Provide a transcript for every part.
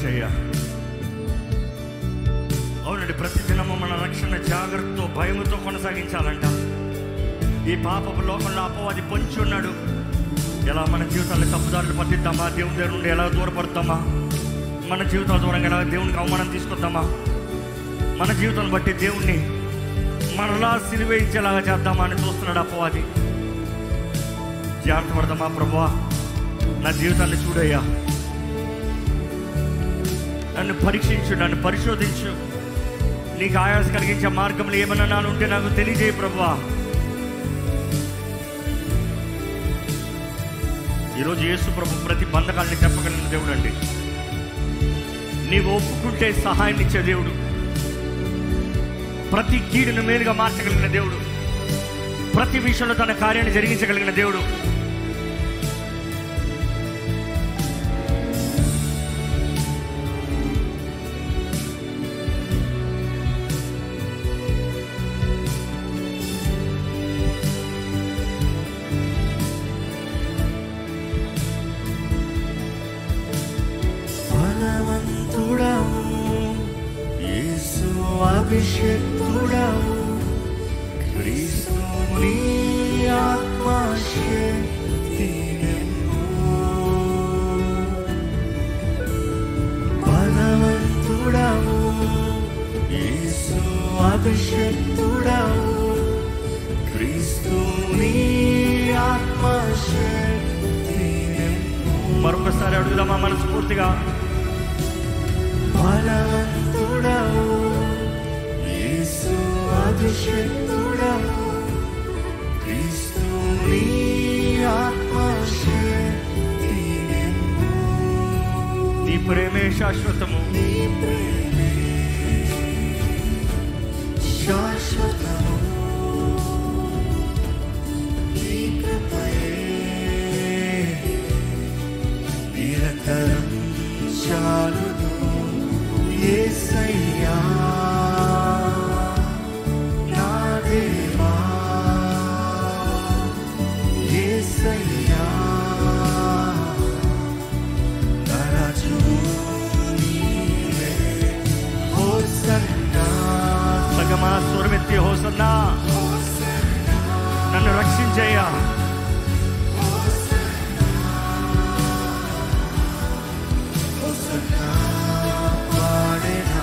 ఏసయ్యా అవునండి ప్రతి దినము మన రక్షణ జాగ్రత్తతో భయముతో కొనసాగించాలంట ఈ పాపపు లోకంలో అపవాది పొంచి ఉన్నాడు ఎలా మన జీవితాన్ని తప్పుదారులు పట్టిద్దామా దేవుని దగ్గర నుండి ఎలా దూరపడతామా మన జీవితాల దూరంగా ఎలా దేవునికి అవమానం తీసుకొద్దామా మన జీవితాన్ని బట్టి దేవుణ్ణి మనలా సిలివేయించేలాగా చేద్దామా అని చూస్తున్నాడు అపవాది జాగ్రత్త పడదామా ప్రభువా నా జీవితాన్ని చూడయ్యా నన్ను పరీక్షించు నన్ను పరిశోధించు నీకు ఆయాస కలిగించే మార్గంలో ఏమన్నా నాలు ఉంటే నాకు తెలియజేయ ప్రభువా ఈరోజు యేసు ప్రభు ప్రతి బంధకాలని చెప్పగలిగిన దేవుడు అండి నీవు ఒప్పుకుంటే సహాయం ఇచ్చే దేవుడు ప్రతి కీడును మేలుగా మార్చగలిగిన దేవుడు ప్రతి విషయంలో తన కార్యాన్ని జరిగించగలిగిన దేవుడు బలవంతుడవు యేసు అభిషేక్తుడవు క్రీస్తుని ఆత్మశక్తి నిన్ను బలవంతుడవు యేసు అభిషేక్తుడవు క్రీస్తుని ఆత్మశక్తి నిన్ను మరొకసారి అడుగుదామా మనస్ఫూర్తిగా బలవంతుడవు యేసు అభిషేక్తుడవు క్రీస్తుని ఆత్మశక్తి నిన్ను నీ ప్రేమే శాశ్వతము నీ ప్రేమే శాశ్వతము నీ కృపయే నిరంతరం చాలును యేసయ్యా నా దేవా యేసయ్యా నా రాజు నీవే హోసన్నా సగమా స్వరమెత్తి హోసన్నా నన్ను రక్షించయ్యా హోసన్నా పాడేనా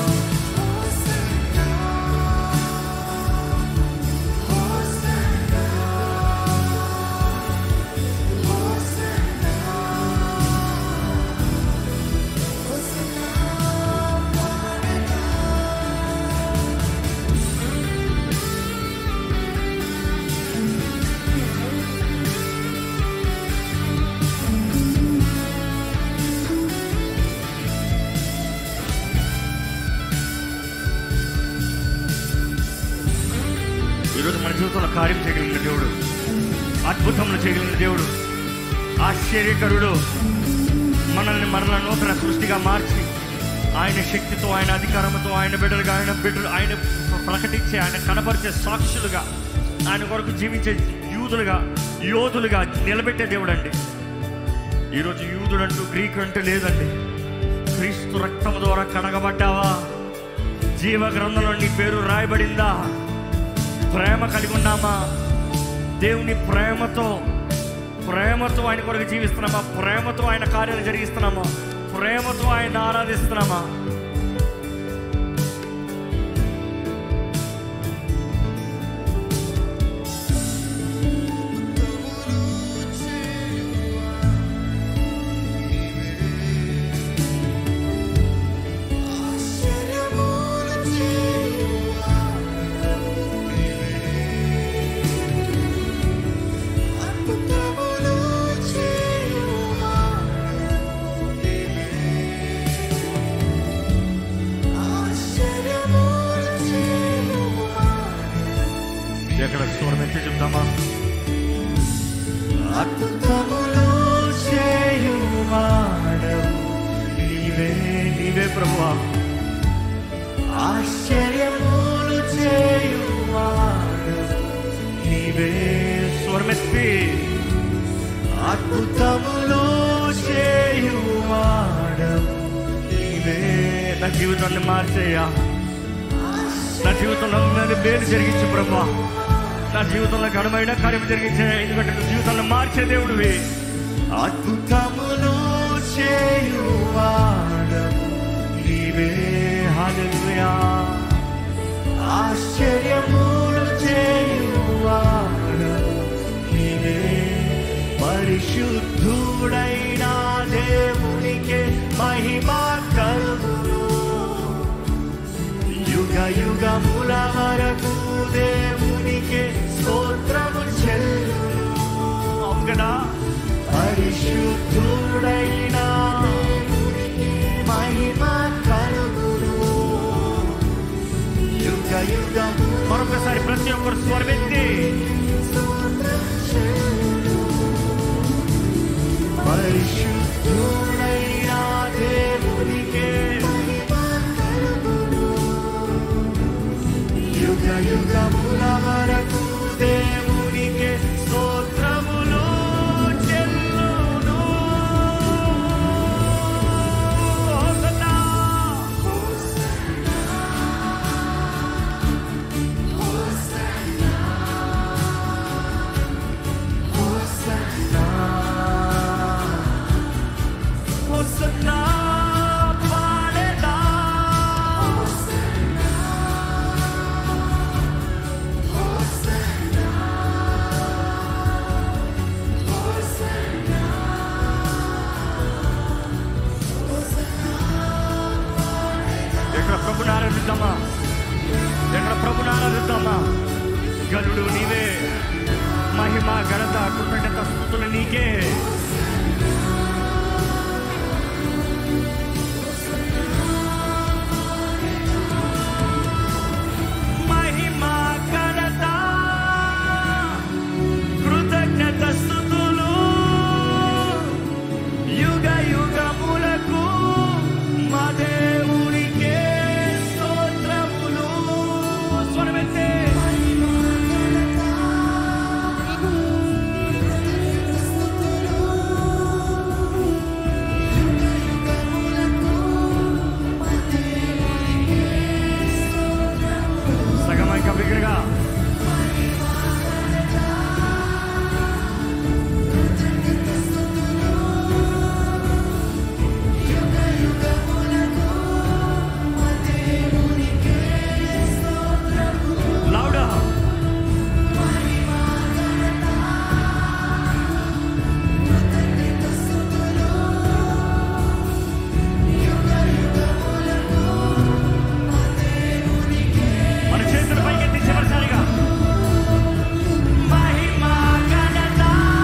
ఈరోజు మన జీవితంలో కార్యం చేయగలిగిన దేవుడు అద్భుతములు చేయగలిగిన దేవుడు ఆశ్చర్యకరుడు మనల్ని మరల నూతన సృష్టిగా మార్చి ఆయన శక్తితో ఆయన అధికారంతో ఆయన బిడ్డలుగా ఆయన బిడ్డలు ఆయన ప్రకటించే ఆయన కనపరిచే సాక్షులుగా ఆయన కొరకు జీవించే యూదులుగా యోధులుగా నిలబెట్టే దేవుడు అండి ఈరోజు యూదుడు అంటూ గ్రీకు అంటూ లేదండి క్రీస్తు రక్తం ద్వారా కడగబడ్డావా జీవ గ్రంథంలో నీ పేరు రాయబడిందా ప్రేమ కలిగి ఉన్నామా దేవుని ప్రేమతో ప్రేమతో ఆయన కొరకు జీవిస్తున్నామా ప్రేమతో ఆయన కార్యాలు జరిగిస్తున్నామా ప్రేమతో ఆయన ఆరాధిస్తున్నామా ఎక్కడ స్వరం ఎత్తి చెప్తామా అద్భుతములు చేయువాడవు నీవే నీవే ప్రభువా ఆశ్చర్యములు చేయువాడవు నీవే స్వరమెత్తి అద్భుతములు చేయువాడవు జీవితాన్ని మార్చేయ్యా నా జీవితంలో నన్ను మేలు జరిగించు ప్రభా నా జీవితంలో ఘనమైన కార్యం జరిగించే ఎందుకంటే నువ్వు జీవితాన్ని మార్చే దేవుడివి అద్భుతములు చేయువాడవు నీవే హల్లెలూయా ఆశ్చర్యములు చేయువాడవు నీవే పరిశుద్ధుడైన దేవునికే మహిమ కలుగును యుగ యుగముల వరకు దేవునికే స్తోత్రము చెల్లును అవును కదా పరిశుద్ధుడైన దేవునికే మహిమ కలుగును యుగ యుగము మరొకసారి ప్రతి ఒక్కరు స్వరమెత్తి పరిశుద్ధుడైన దేవునికే యుగ యుగముల వరకు దేవునికే స్తోత్రములు చెల్లును హోసన్నా. హోసన్నా పాడేదా. ఎక్కడ ప్రభుని ఆరాధిద్దామా ఎక్కడ ప్రభుని ఆరాధిద్దామా గరుడు నీవే మహిమ ఘనత కృతజ్ఞత స్థుతులు నీకే మహిమ ఘనత కృతజ్ఞత స్థుతులు యుగ యుగములకు మా దేవునికే స్తోత్రములు స్వరమెత్తే సగం ఇంకా బిగ్గరగా లౌడా మన చేతుల పైకెత్తి చివరిసారిగా మహిమ ఘనత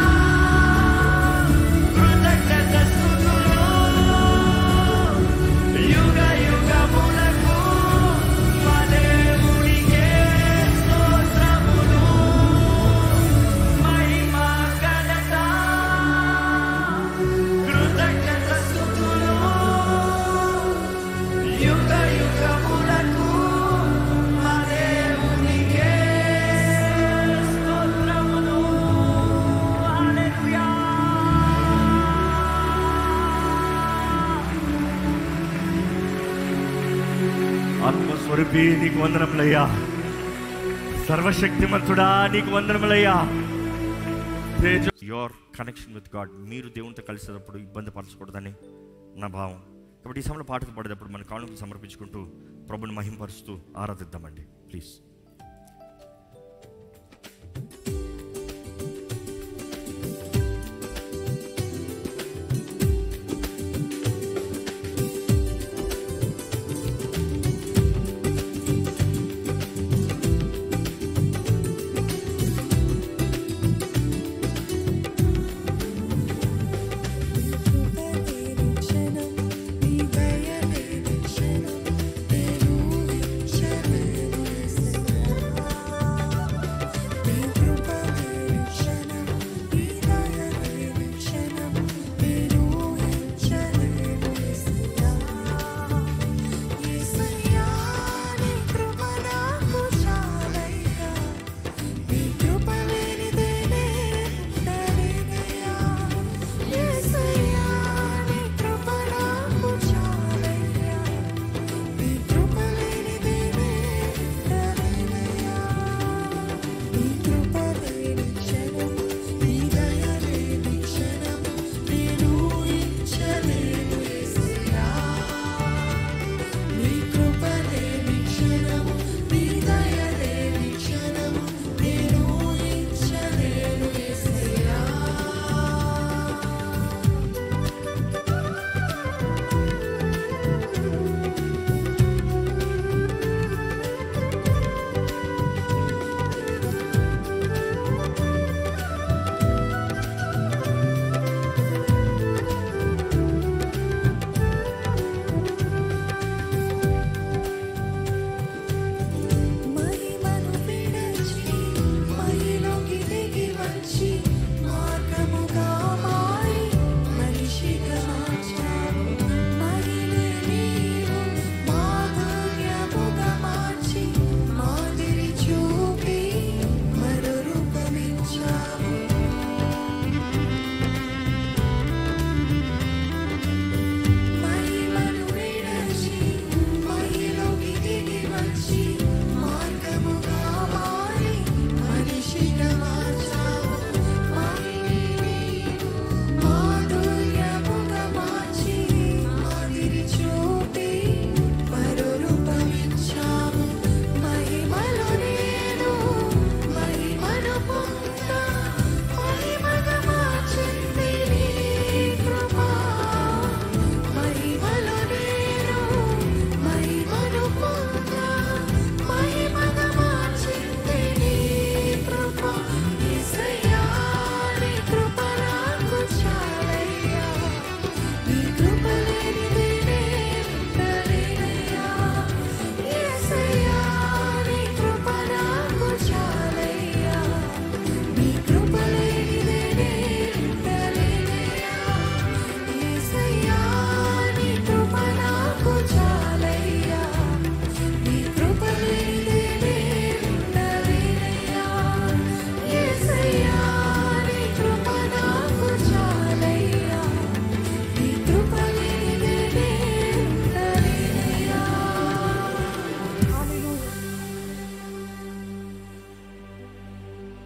కృతజ్ఞత స్తుతులు యుగ యుగములకు మా దేవునికే స్తోత్రములు మహిమ ఘనత కృతజ్ఞత స్తుతులు యుగ యుగములకు మా దేవునికే స్తోత్రములు హల్లెలూయా ఆత్మస్వరూపి నీకు వందనములయ్యా సర్వశక్తిమంతుడా నీకు వందనములయ్యా యువర్ కనెక్షన్ విత్ గాడ్ మీరు దేవునితో కలిసేటప్పుడు ఇబ్బంది పరచకూడదని నా భావం కాబట్టి ఈ సమయంలో పాటలు పాడేటప్పుడు మన కానుకలు సమర్పించుకుంటూ ప్రభుని మహింపరుస్తూ ఆరాధిద్దామండి ప్లీజ్